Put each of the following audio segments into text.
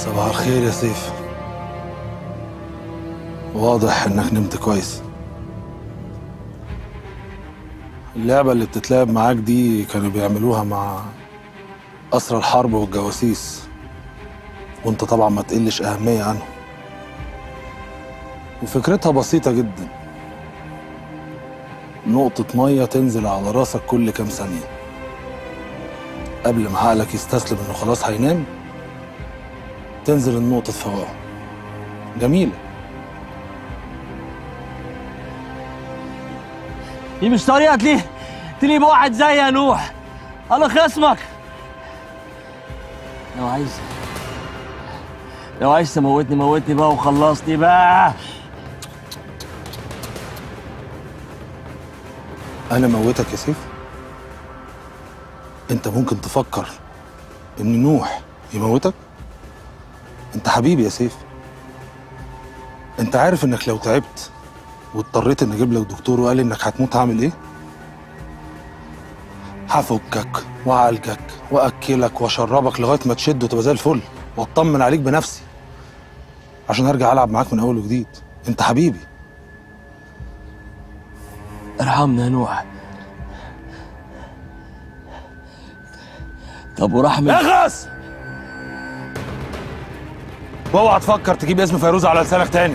صباح الخير يا سيف واضح انك نمت كويس اللعبة اللي بتتلعب معاك دي كانوا بيعملوها مع أسرى الحرب والجواسيس وانت طبعا ما تقلش أهمية عنهم وفكرتها بسيطة جدا نقطة مية تنزل على راسك كل كام ثانية قبل ما عقلك يستسلم انه خلاص هينام تنزل النقطة فوقه جميلة دي مش طريقة تليه تليه بواحد زي يا نوح انا خصمك لو عايز لو عايز تموتني موتني بقى وخلصني بقى أنا موتك يا سيف أنت ممكن تفكر إن نوح يموتك أنت حبيبي يا سيف أنت عارف إنك لو تعبت واضطريت إن أجيب لك دكتور وقال إنك هتموت هعمل إيه؟ هفكك وأعالجك وأكلك وأشربك لغاية ما تشد وتبقى زي الفل وأطمن عليك بنفسي عشان أرجع ألعب معاك من أول وجديد أنت حبيبي ارحمنا يا نوح طب ورحمة اخلص واوعى تفكر تجيب اسم فيروز على لسانك تاني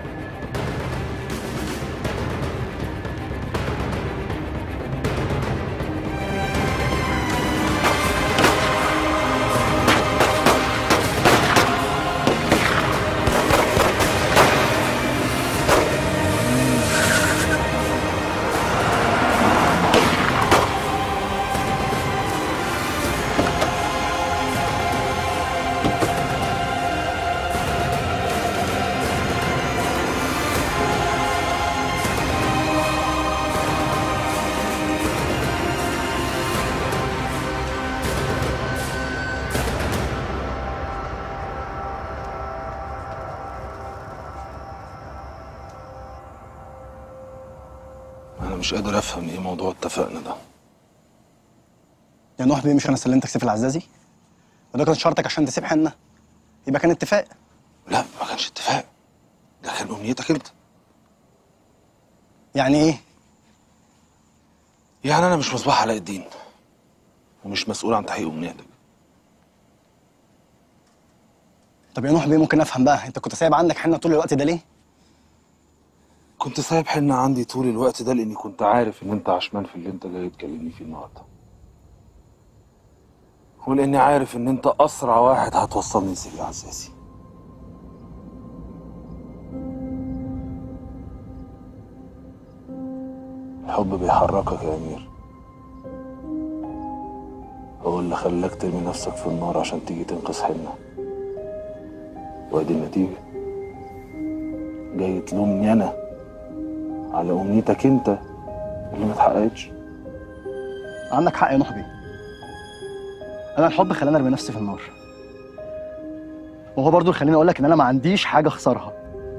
انا مش قادر افهم ايه موضوع اتفقنا ده يا نوح بيه مش انا سلمتك سيف العزازي وده كان شرطك عشان تسيب حنه يبقى كان اتفاق لا ما كانش اتفاق ده كان امنيتك انت يعني ايه يعني انا مش مصباح علاء الدين ومش مسؤول عن تحقيق امنيتك طب يا نوح بيه ممكن افهم بقى انت كنت سايب عندك حنه طول الوقت ده ليه كنت سايب حنة عندي طول الوقت ده لاني كنت عارف ان انت عشمان في اللي انت جاي تكلمني فيه النهارده ولاني عارف ان انت اسرع واحد هتوصلني لسيدي عزازي الحب بيحركك يا امير هو اللي خلاك ترمي نفسك في النار عشان تيجي تنقذ حنة وادي النتيجة جاي تلومني انا على امنيتك انت اللي ما اتحققتش عندك حق يا نوح بيه انا الحب خلاني ارمي نفسي في النار وهو برضو اللي خليني اقول لك ان انا ما عنديش حاجه اخسرها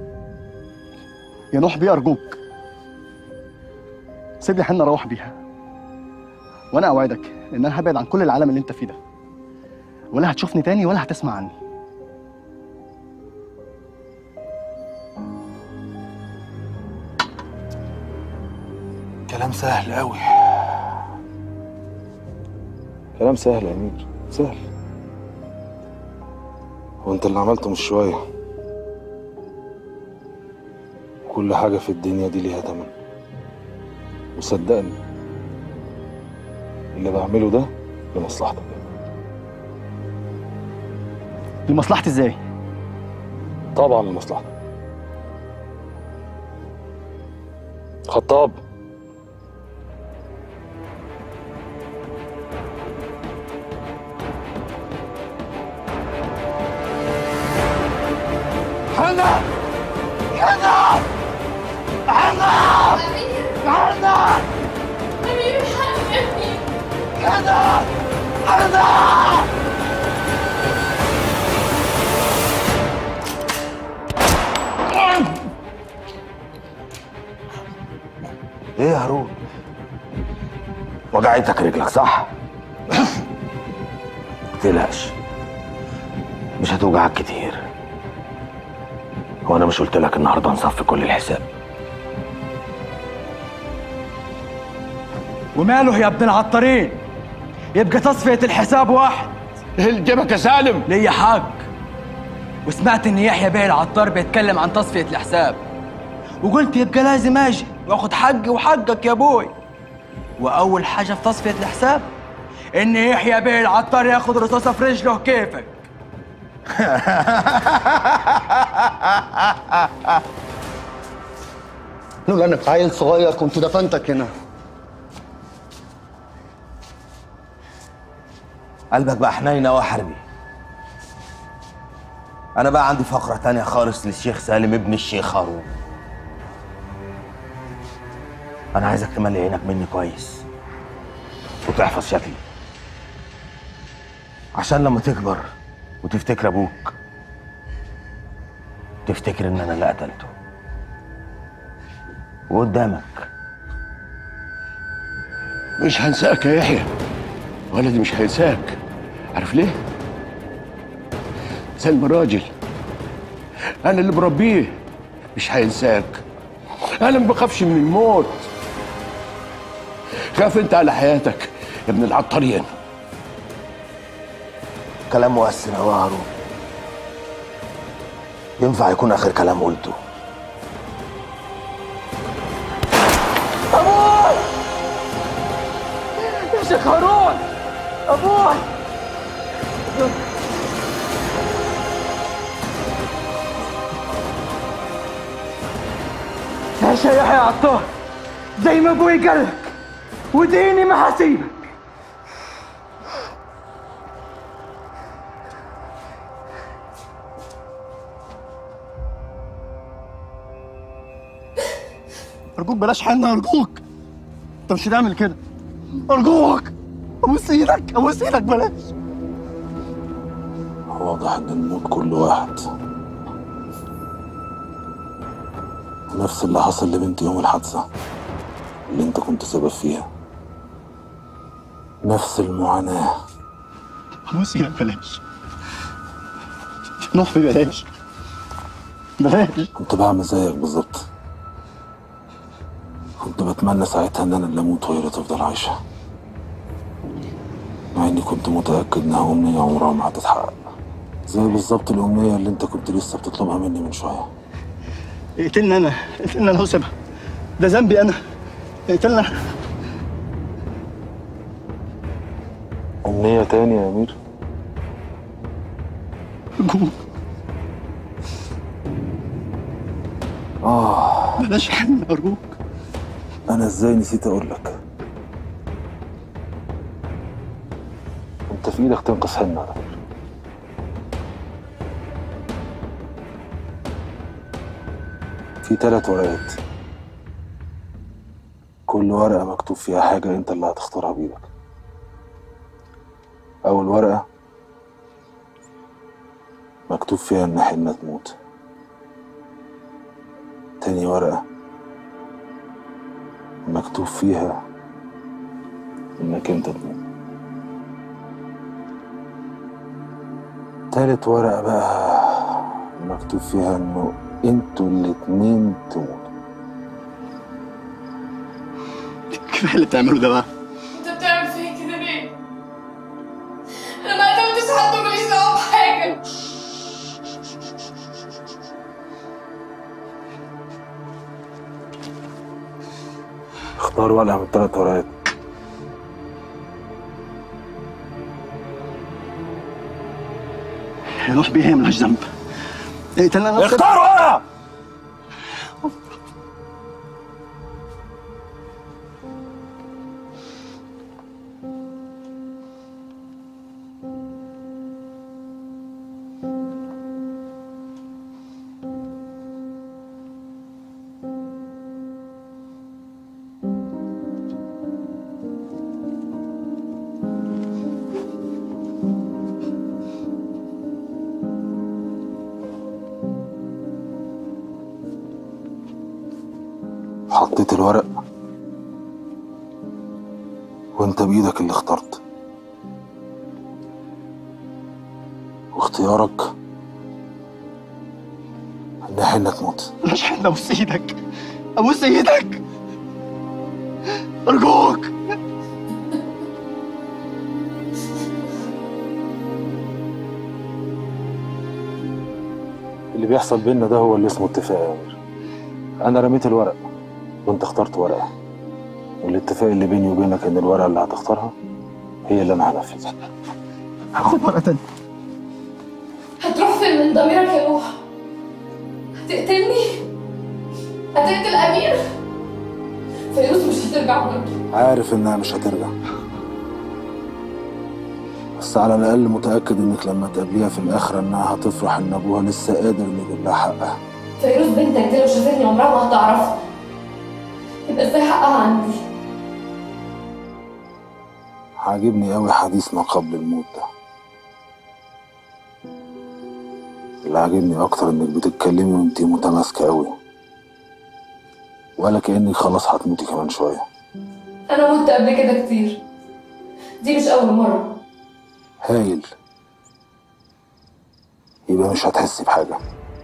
يا نوح بيه ارجوك سيب لي حنه اروح بيها وانا اوعدك ان انا هبعد عن كل العالم اللي انت فيه ده ولا هتشوفني تاني ولا هتسمع عني كلام سهل قوي كلام سهل يا امير سهل وانت اللي عملته مش شويه كل حاجه في الدنيا دي ليها تمن وصدقني اللي بعمله ده لمصلحتك لمصلحتي ازاي طبعا لمصلحتك خطاب حنا حنا حنا حنا أمير حققني حنا حنا ايه يا هارون وجعتك رجلك صح؟ متقلقش مش هتوجعك كتير هو انا مش قلت لك النهارده نصفي كل الحساب وماله يا ابن العطارين يبقى تصفية الحساب واحد الجبك يا سالم ليا حق وسمعت ان يحيى بيه العطار بيتكلم عن تصفية الحساب وقلت يبقى لازم اجي واخد حقي وحقك يا ابوي واول حاجة في تصفية الحساب ان يحيى بيه العطار ياخد رصاصة في رجله كيفك لولا انك عيل صغير كنت دفنتك هنا قلبك بقى حنين أوي يا حربي انا بقى عندي فقره تانية خالص للشيخ سالم ابن الشيخ هارون انا عايزك تملي عينك مني كويس وتحفظ شكلي عشان لما تكبر وتفتكر ابوك تفتكر ان انا اللي قتلته وقدامك مش هنساك يا يحيى ولدي مش هينساك عارف ليه؟ سلم راجل انا اللي بربيه مش هينساك انا ما بخافش من الموت خاف انت على حياتك يا ابن العطارين كلام مؤثر أوي يا هارون ينفع يكون آخر كلام قلته يا شيخ هارون ابوي ايش يا يحيى عطار زي ما ابوي قال لك وديني ما هسيبك ارجوك بلاش حنة ارجوك انت مش هتعمل كده ارجوك ابوس ايدك ابوس ايدك بلاش واضح ان الموت كل واحد نفس اللي حصل لبنتي يوم الحادثة اللي انت كنت سبب فيها نفس المعاناة ابوس ايدك بلاش نوحي بلاش بلاش كنت بعمل زيك بالظبط كنت بتمنى ساعتها ان انا اللي اموت وهي اللي تفضل عايشة مع اني كنت متأكد انها امنية عمرها ما هتتحقق زي بالظبط الامنية اللي انت كنت لسه بتطلبها مني من شوية اقتلني انا اقتلني انا وسيبها ده ذنبي انا اقتلني انا امنية تاني يا امير ارجوك اه بلاش حنة ارجوك انا ازاي نسيت اقول لك انت في ايدك تنقذ حنة على فكرة في ثلاث ورقات كل ورقة مكتوب فيها حاجة انت اللي هتختارها بايدك اول ورقة مكتوب فيها ان حنة تموت تاني ورقة مكتوب فيها انك انت تموت تالت ورقة بقى مكتوب فيها انه انتوا الاتنين تموتوا كفايه اللي بتعمله ده بقى انت بتعمل فيا كده ليه؟ انا ما قدمتش حد وماليش دعوه بحاجه اختار ورقة من التلات ورقات نوح بيه هي ملهاش ذنب اقتلني انا وسيبها. اختار ورقه حطيت الورق وانت بايدك اللي اخترت واختيارك إن حنة تموت مش حنة ابوس ايدك ابوس ايدك ارجوك اللي بيحصل بيننا ده هو اللي اسمه اتفاق يا أمير أنا رميت الورق وأنت اخترت ورقة والاتفاق اللي بيني وبينك إن الورقة اللي هتختارها هي اللي أنا هنفذها هاخد ورقة تانية هتروح فين من ضميرك يا نوح هتقتلني هتقتل امير فيروز مش هترجع برضه عارف إنها مش هترجع بس على الأقل متأكد إنك لما تقابليها في الآخرة إنها هتفرح إن أبوها لسه قادر إنه يجيب لها حقها فيروز بنتك دي لو شافتني عمرها ما هتعرفها يبقى ازاي حقها عندي عاجبني قوي حديث ما قبل الموت ده اللي عاجبني اكتر انك بتتكلمي وانتي متماسكه قوي ولا كانك خلاص هتموتي كمان شويه انا مت قبل كده كتير دي مش اول مره هايل يبقى مش هتحسي بحاجه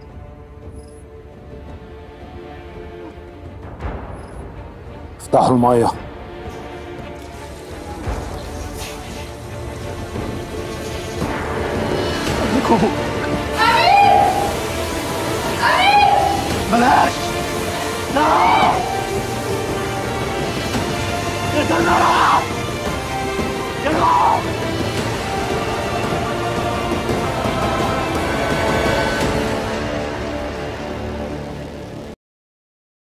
افتحوا الميه بلاش لا